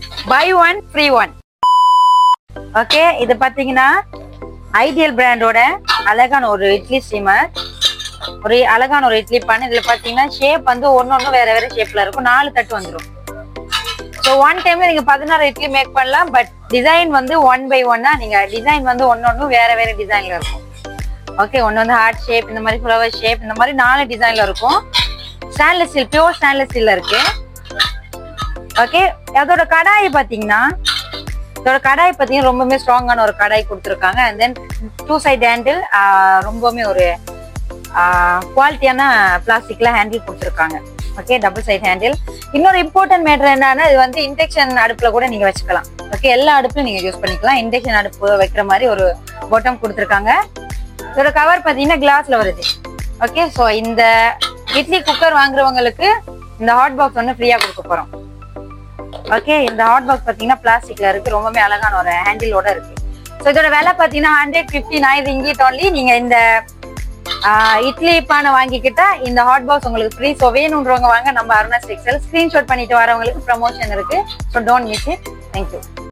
by one free one okay இது பாத்தீங்கன்னா ideal பிராண்டோட அழகான ஒரு இட்லி ஸ்டீமர் ஒரு அழகான ஒரு இட்லி பானை இதுல பாத்தீங்கன்னா ஷேப் வந்து ஒன்னொன்னு வேற வேற ஷேப்ல இருக்கும் நாலு தட்டு வந்துடும் ஸோ ஒன் டைம்ல நீங்க பதினாறு இட்லி மேக் பண்ணலாம் பட் டிசைன் வந்து ஒன் பை ஒன்னா நீங்க டிசைன் வந்து ஒன்னொன்னு வேற வேற டிசைன்ல இருக்கும் ஓகே ஒன்னு வந்து ஹார்ட் ஷேப் இந்த மாதிரி ஃப்ளவர் ஷேப் இந்த மாதிரி நாலு டிசைன்ல இருக்கும் ஸ்டேன்லெஸ் ஸ்டீல் பியூர் ஸ்டேன்லெஸ் ஸ்டீல்ல இருக்கு ஓகே அதோட கடாய் பாத்தீங்கன்னா இதோட கடாய் பாத்தீங்கன்னா ரொம்பவுமே ஸ்ட்ராங்கான ஒரு கடாய் கொடுத்துருக்காங்க and then two side handle ரொம்பவுமே ஒரு குவாலிட்டியான பிளாஸ்டிக்ல ஹேண்டில் கொடுத்துருக்காங்க ஓகே டபுள் சைட் ஹேண்டில் இன்னொரு இம்பார்ட்டன்ட் மேட்டர் என்னன்னா இது வந்து இண்டக்ஷன் அடுப்புல கூட நீங்க வச்சுக்கலாம் ஓகே எல்லா அடுப்புலையும் நீங்க யூஸ் பண்ணிக்கலாம் இண்டக்ஷன் அடுப்பு வைக்கிற மாதிரி ஒரு பொட்டம் கொடுத்துருக்காங்க இதோட கவர் பாத்தீங்கன்னா கிளாஸ்ல வருது ஓகே ஸோ இந்த இட்லி குக்கர் வாங்குறவங்களுக்கு இந்த ஹாட் பாக்ஸ் வந்து ஃப்ரீயா கொடுக்க போறோம் ஓகே இந்த ஹாட் பாக்ஸ் பாத்தீங்கன்னா பிளாஸ்டிக்ல இருக்கு ரொம்பவே அழகான ஒரு ஹேண்டிலோட இருக்கு ஸோ இதோட விலை பாத்தீங்கன்னா hundred fifty nine ringgit only நீங்க இந்த ஆஹ், இட்லி பானை வாங்கிக்கிட்டா இந்த ஹாட் பாக்ஸ் உங்களுக்கு ஃப்ரீ ஸோ வேணுன்றவங்க வாங்க நம்ம அருணா எக்ஸல் ஸ்கிரீன்ஷாட் பண்ணிட்டு வரவங்களுக்கு ப்ரமோஷன் இருக்கு so don't miss it thank you